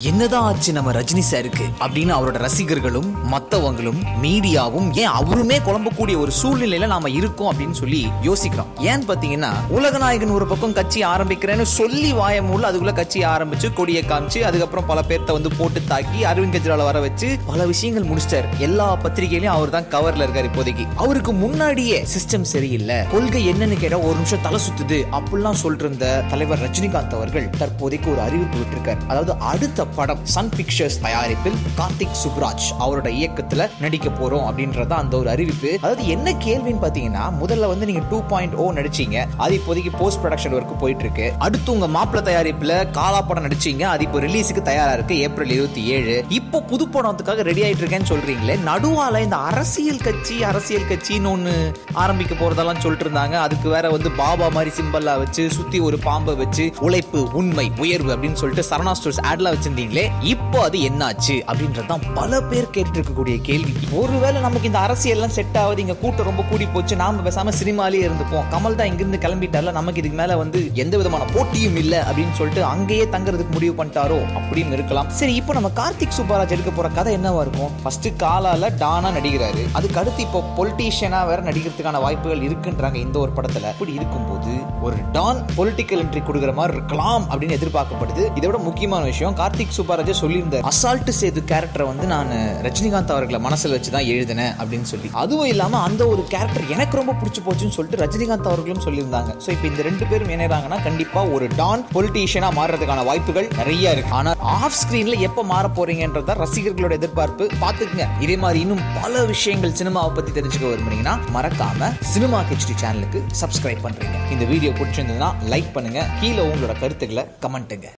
என்னதான் ஆச்சு நம்ம ரஜினி சாருக்கு அப்படின்னு அவரோட ரசிகர்களும் மத்தவங்களும் மீடியாவும் ஏன் அவருமே குழம்பக்கூடிய ஒரு சூழ்நிலையில நாம இருக்கோம் அப்படின்னு சொல்லி யோசிக்கிறோம் ஏன்னு பாத்தீங்கன்னா உலகநாயகன் ஒரு பக்கம் கட்சி ஆரம்பிக்கிறேன்னு சொல்லி வாயமூல அதுக்குள்ள கட்சி ஆரம்பிச்சு கொடியை காமிச்சு அதுக்கப்புறம் பல பேர்த்த வந்து போட்டு தாக்கி அரவிந்த் கெஜ்ரிவால் வர வச்சு பல விஷயங்கள் முடிச்சிட்டாரு எல்லா பத்திரிகையிலயும் அவர் தான் கவர்ல இருக்காரு இப்போதைக்கு அவருக்கு முன்னாடியே சிஸ்டம் சரியில்லை கொள்கை என்னன்னு கேட்டா ஒரு நிமிஷம் தலை சுத்துது அப்படிலாம் சொல்லிட்டு இருந்த தலைவர் ரஜினிகாந்த் அவர்கள் தற்போதைக்கு ஒரு அறிவிப்பு விட்டிருக்காரு அதாவது அடுத்த படம் சன் பிக்சர்ஸ் தயாரிப்பில் கார்த்திக் சுப்ராஜ் அவரோட இயக்கத்துல நடிக்க போறோம் அப்படின்றத அந்த ஒரு அறிவிப்பு அதாவது என்ன கேள்வின்னு பாத்தீங்கன்னா முதல்ல வந்து நீங்க டூ பாயிண்ட் ஓ நடிச்சீங்க அது இப்போதைக்கு போஸ்ட் ப்ரொடக்ஷன் ஒர்க் போயிட்டு இருக்கு அடுத்து உங்க மாப்பிள்ள தயாரிப்புல காலா படம் நடிச்சீங்க அது இப்போ ரிலீஸுக்கு தயாரா இருக்கு ஏப்ரல் இருபத்தி ஏழு இப்போ புது படத்துக்காக ரெடி ஆயிட்டு இருக்கேன்னு சொல்றீங்களே நடுவால இந்த அரசியல் கட்சி அரசியல் கட்சின்னு ஒண்ணு ஆரம்பிக்க போறதெல்லாம் சொல்லிட்டு இருந்தாங்க அதுக்கு வேற வந்து பாபா மாதிரி சிம்பல்லா வச்சு சுத்தி ஒரு பாம்பை வச்சு உழைப்பு உண்மை உயர்வு அப்படின்னு சொல்லிட்டு சரணா ஸ்டோர்ஸ் ஆட்லாம் வச்சிருந்தீங்களே இப்போ அது என்னாச்சு அப்படின்றதான் பல பேர் கேட்டு இருக்கக்கூடிய கேள்வி ஒருவேளை நமக்கு இந்த அரசியல் எல்லாம் செட் ஆகுது இங்க கூட்டம் ரொம்ப கூடி போச்சு நாம பேசாம சினிமாலேயே இருந்துப்போம் கமல் தான் இங்கிருந்து கிளம்பிட்டார்ல நமக்கு இதுக்கு மேல வந்து எந்த விதமான போட்டியும் இல்ல அப்படின்னு சொல்லிட்டு அங்கேயே தங்குறதுக்கு முடிவு பண்ணிட்டாரோ அப்படின்னு இருக்கலாம் சரி இப்போ நம்ம கார்த்திக் சுப்பராஜ் எடுக்க போற கதை என்னவா இருக்கும் ஃபர்ஸ்ட் காலால டானா நடிக்கிறாரு அதுக்கு அடுத்து இப்போ பொலிட்டீஷியனா வேற நடிக்கிறதுக்கான வாய்ப்புகள் இருக்குன்றாங்க இந்த ஒரு படத்துல அப்படி இருக்கும்போது ஒரு டான் பொலிட்டிக்கல் என்ட்ரி கொடுக்குற மாதிரி இருக்கலாம் அப்படின்னு எதிர்பார்க்கப்படுது இதை விட முக்கியமான விஷயம் கார்த்திக் சுப்பராஜே சொல்லியிருந்தார் அசால்ட் சேது கேரக்டரை வந்து நான் ரஜினிகாந்த் அவர்களை மனசில் வச்சு தான் எழுதினேன் அப்படின்னு சொல்லி அதுவும் இல்லாம அந்த ஒரு கேரக்டர் எனக்கு ரொம்ப பிடிச்சி போச்சுன்னு சொல்லிட்டு ரஜினிகாந்த் அவர்களும் சொல்லியிருந்தாங்க ஸோ இப்போ இந்த ரெண்டு பேரும் இணைறாங்கன்னா கண்டிப்பா ஒரு டான் பொலிட்டீஷியனா மாறுறதுக்கான வாய்ப்புகள் நிறைய இருக்கு ஆனா ஆஃப் ஸ்கிரீன்ல எப்ப மாற போறீங்கன்றத ரசிகர்களோட எதிர்பார்ப்பு பாத்துக்குங்க இதே மாதிரி இன்னும் பல விஷயங்கள் சினிமாவை பத்தி தெரிஞ்சுக்க விரும்புறீங்கன்னா மறக்காம சினிமா கிச்டி சேனலுக்கு சப்ஸ்கிரைப் பண்றீங்க இந்த வீடியோ பிடிச்சிருந்ததுன்னா லைக் பண்ணுங்க கீழே உங்களோட கருத்துக்களை கமெண்ட்டுங்க